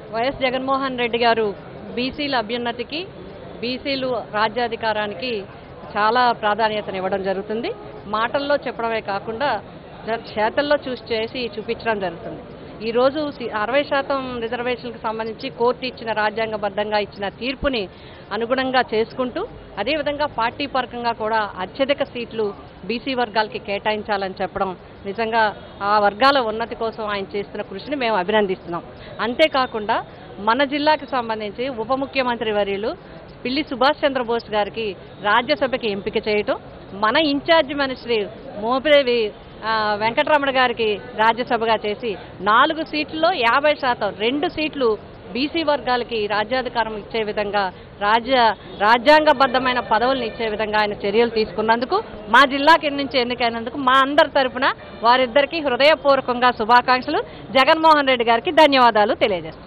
YS Jaganmohan Reddy గారు బీసీల అభ్యున్నతికి బీసీలు రాజ్యాధికారానికి చాలా ప్రాధాన్యతనివ్వడం జరుగుతుంది మాటల్లో చెప్పడమే కాకుండా జ- చేతల్లో చూసి చేసి చూపించడం జరుగుతుంది ఈ రోజు సి- అరవై శాతం రిజర్వేషన్కి సంబంధించి కోర్టు ఇచ్చిన రాజ్యాంగబద్ధంగా ఇచ్చిన తీర్పుని అనుగుణంగా చేసుకుంటూ అదేవిధంగా పార్టీ పరకంగా కూడా అత్యధిక సీట్లు బీసీ వర్గాలకి కేటాయించాలని చెప్పడం నిజంగా ఆ వర్గాల ఉన్నతి కోసం ఆయన చేస్తున్న కృషిని మేము అభినందిస్తున్నాం అంతేకాకుండా మన జిల్లాకి సంబంధించి ఉప ముఖ్యమంత్రి వర్యులు పిల్లి సుభాష్ చంద్రబోస్ గారికి రాజ్యసభకి ఎంపిక చేయటం మన ఇన్ఛార్జ్ మినిస్ట్రీ మోపిదేవి ఆ, వెంకటరమణ గారికి రాజ్యసభగా చేసి నాలుగు సీట్లలో యాభై శాతం రెండు సీట్లు బీసీ వర్గాలకి రాజ్యాధికారం ఇచ్చే విధంగా రాజ్య రాజ్యాంగబద్ధమైన పదవులను ఇచ్చే విధంగా ఆయన చర్యలు తీసుకున్నందుకు మా జిల్లాకి నుంచి ఎన్నికైనందుకు మా అందరి తరపున వారిద్దరికీ హృదయపూర్వకంగా శుభాకాంక్షలు జగన్మోహన్ రెడ్డి గారికి ధన్యవాదాలు తెలియజేస్తాం